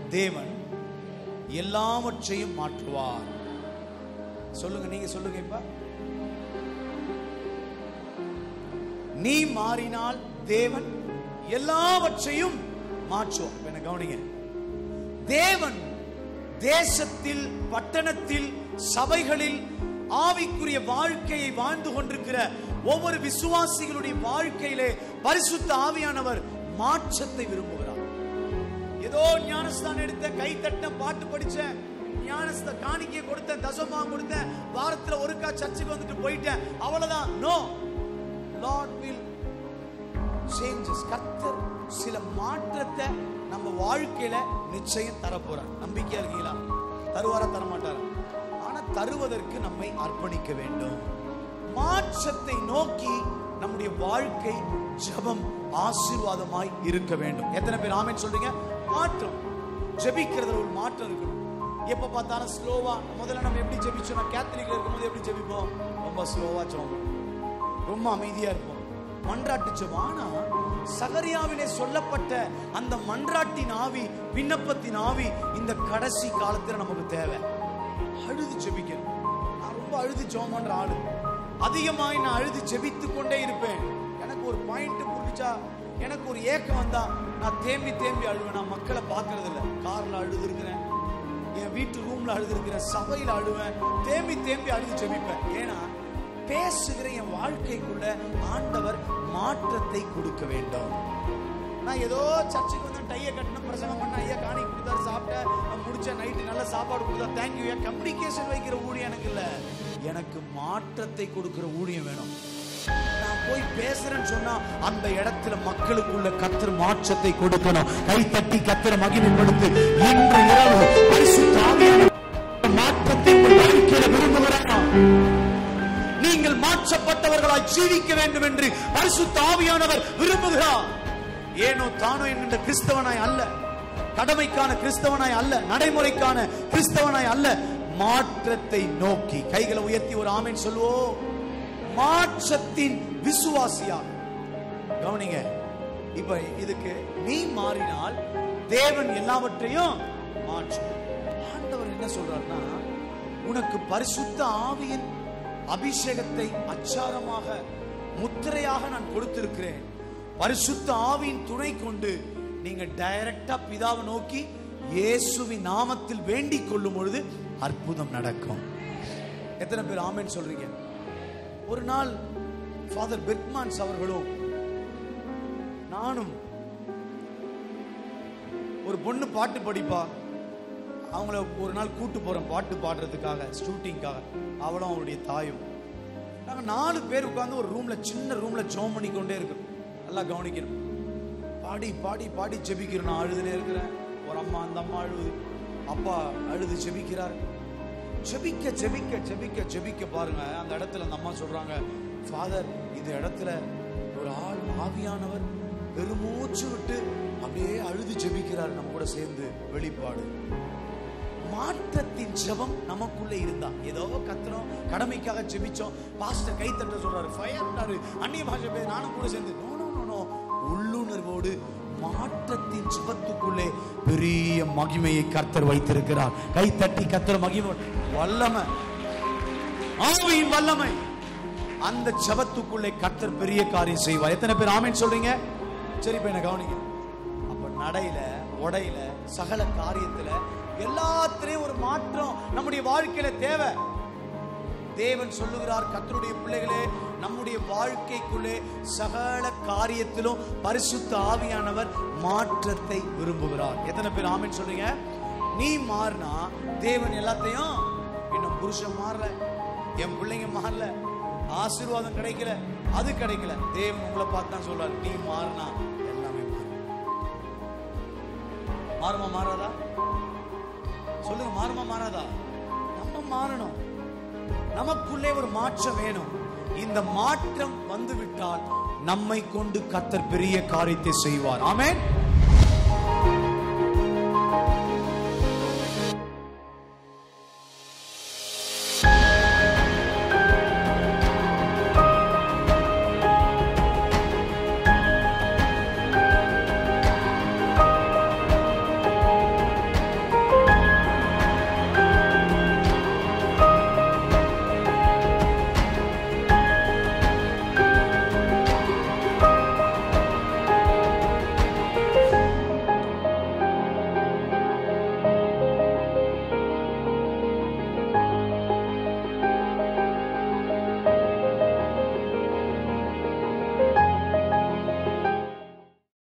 தேவன் எல்லாவற்றையும் மாற்றுவார் சொல்லுங்க நீங்க சொல்லுங்க இப்ப நீ மாறினால் தேவன் எல்லாவற்றையும் மாற்றுவார் இப்ப என்ன கவனிங்க தேவன் தேசத்தில் பட்டணத்தில் சபைகளில் ஆவிக்குரிய வாழ்க்கையை வாழ்ந்து கொண்டிருக்கிற ஒவ்வொரு விசுவாசிகளுடைய வாழ்க்கையிலே பரிசுத்த ஆவியானவர் மாற்றத்தை விரும்புகிறார் ஏதோ ஞானஸ்தானம் எடுத்த கை தட்ட பாட்டு படிச்சேன் ஞானஸ்த காணிக்கை கொடுத்தேன் தசமா கொடுத்தேன் வாரத்துல ஒருக்கா சர்ச்சுக்கு வந்துட்டு போயிட்டேன் அவ்வளவுதான் நோ லார்ட் வில் சேஞ்சஸ் கர்த்தர் சில மாற்றத்தை நம்ம வாழ்க்கையில நிச்சயம் தர போறார் நம்பிக்கையா இருக்கீங்களா தருவாரா தர மாட்டாரா ஆனா தருவதற்கு நம்மை அர்ப்பணிக்க வேண்டும் மாற்றத்தை நோக்கி நம்முடைய வாழ்க்கை ஜெபம் ஆசீர்வாதமாய் இருக்க வேண்டும் எத்தனை பேர் ஆமென் சொல்றீங்க மாற்றம் ஜெபிக்கிறதுல ஒரு மாற்றம் இருக்கணும் எப்ப பார்த்தாலும் ஸ்லோவா முதல்ல நம்ம எப்படி ஜெபிச்சோம் நான் கேத்தலிக்ல இருக்கும்போது எப்படி ஜெபிப்போம் ரொம்ப ஸ்லோவா ஜெபம் ரொம்ப அமைதியா இருப்போம் மன்றாட்டு ஜெபம் ஆனா சகரியாவிலே சொல்லப்பட்ட அந்த மன்றாட்டின் ஆவி விண்ணப்பத்தின் ஆவி இந்த கடைசி காலத்துல நமக்கு தேவை அழுது ஜெபிக்கணும் நான் ரொம்ப அழுது ஜெபம் பண்ற ஆளு அதிகமாய் நான் அழுது ஜெபித்து கொண்டே இருப்பேன் எனக்கு ஒரு பாயிண்ட் புரிஞ்சா எனக்கு ஒரு ஏக்கம் வந்தா நான் தேம்பி தேம்பி அழுவேன் நான் மக்களை பார்க்கறது இல்ல கார்ல அழுது இருக்கிறேன் என் வீட்டு ரூம்ல அழுது இருக்கிறேன் சபையில அழுவேன் தேம்பி தேம்பி அழுது ஜெபிப்பேன் ஏன்னா பேசுகிற என் வாழ்க்கைக்குள்ள ஆண்டவர் மாற்றத்தை கொடுக்க வேண்டும் நான் ஏதோ சர்ச்சுக்கு வந்து டைய கட்டின பிரசங்கம் பண்ண ஐயா காணி கொடுத்தாரு சாப்பிட்டேன் நான் முடிச்ச நைட்டு நல்ல சாப்பாடு கொடுத்தா தேங்க்யூ ஏன் கம்யூனிகேஷன் வைக்கிற ஊழியம் எனக்கு இல்ல எனக்கு மாற்றத்தை கொடுக்கிற ஊழியம் வேணும் நான் போய் பேசுறேன்னு சொன்னா அந்த இடத்துல மக்களுக்குள்ள கத்தர் மாற்றத்தை கொடுக்கணும் கை தட்டி கத்தர் மகிமைப்படுத்து இன்று இரவு பரிசுத்த ஆவியானவர் மாற்றத்தை உங்கள் வாழ்க்கையில விரும்புகிறார் நீங்கள் மாற்றப்பட்டவர்களாய் ஜீவிக்க வேண்டும் என்று பரிசுத்த ஆவியானவர் விரும்புகிறார் ஏனோ தானோ என்கின்ற கிறிஸ்தவனாய் அல்ல கடமைக்கான கிறிஸ்தவனாய் அல்ல நடைமுறைக்கான கிறிஸ்தவனாய் அல்ல மாற்றத்தை நோக்கி கைகளை உயர்த்தி ஒரு ஆமேன் சொல்லுவோம் மாற்றத்தின் விசுவாசியா கவனிங்க இப்ப இதுக்கு நீ மாறினால் தேவன் எல்லாவற்றையும் மாற்றும் ஆண்டவர் என்ன சொல்றாருன்னா உனக்கு பரிசுத்த ஆவியின் அபிஷேகத்தை அச்சாரமாக முத்திரையாக நான் கொடுத்திருக்கிறேன் பரிசுத்த ஆவியின் துணை கொண்டு நீங்க டைரக்டா பிதாவை நோக்கி இயேசுவின் நாமத்தில் வேண்டிக் கொள்ளும் பொழுது அற்புதம் நடக்கும் எத்தனை பேர் ஆமென் சொல்றீங்க ஒரு நாள் ஃபாதர் பெர்க்மான்ஸ் அவர்களும் நானும் ஒரு பொண்ணு பாட்டு படிப்பா அவங்கள ஒரு நாள் கூட்டு போறோம் பாட்டு பாடுறதுக்காக ஷூட்டிங்காக அவளும் அவளுடைய தாயும் நாங்க நாலு பேர் உட்கார்ந்து ஒரு ரூம்ல சின்ன ரூம்ல ஜோம் பண்ணி கொண்டே இருக்கிறோம் நல்லா கவனிக்கணும் பாடி பாடி பாடி ஜெபிக்கிறோம் நான் அழுதுனே இருக்கிறேன் ஒரு அம்மா அந்த அம்மா அழுது அப்பா அழுது ஜெபிக்கிறார் ஜெபிக்க ஜெபிக்க ஜெபிக்க ஜெபிக்க பாருங்க அந்த இடத்துல அந்த அம்மா சொல்றாங்க ஃபாதர் இந்த இடத்துல ஒரு ஆள் ஆவியானவர் பெருமூச்சு விட்டு அப்படியே அழுது ஜெபிக்கிறார் நம்ம கூட சேர்ந்து வெளிப்பாடு மாற்றத்தின் ஜெபம் நமக்குள்ள இருந்தா ஏதோ கத்துறோம் கடமைக்காக ஜெபிச்சோம் பாஸ்டர் கை தட்ட சொல்றாரு ஃபயர்னாரு அந்நிய பாஷை பேர் நானும் கூட சேர்ந்து நோ நோ நோ நோ உள்ளுணர்வோடு மாற்றத்தின் ஜெபத்துக்குள்ளே பெரிய மகிமையை கர்த்தர் வைத்திருக்கிறார் கை தட்டி கர்த்தர் மகிமை வல்லமை ஆவியின் வல்லமை அந்த ஜெபத்துக்குள்ளே கர்த்தர் பெரிய காரியம் செய்வார் எத்தனை பேர் ஆமென் சொல்றீங்க சரி இப்ப என்ன கவனிங்க அப்ப நடையில உடையில சகல காரியத்துல எல்லாத்திலையும் ஒரு மாற்றம் நம்முடைய வாழ்க்கையில தேவை தேவன் சொல்லுகிறார் கர்த்தருடைய பிள்ளைகளே நம்முடைய வாழ்க்கைக்குள்ளே சகல காரியத்திலும் பரிசுத்த ஆவியானவர் மாற்றத்தை விரும்புகிறார் எத்தனை பேர் ஆமென் சொல்றீங்க நீ மாறினா தேவன் எல்லாத்தையும் இன்னும் புருஷன் மாறல என் பிள்ளைங்க மாறல ஆசீர்வாதம் கிடைக்கல அது கிடைக்கல தேவன் உங்களை பார்த்து தான் சொல்றாரு நீ மாறினா எல்லாமே மாறும் மாறுமா மாறாதா சொல்லுங்க மாறுமா மாறாதா நம்ம மாறணும் நமக்குள்ளே ஒரு மாற்றம் வேணும் இந்த மாற்றம் வந்து விட்டால் நம்மை கொண்டு கத்தர் பெரிய காரியத்தை செய்வார் ஆமென்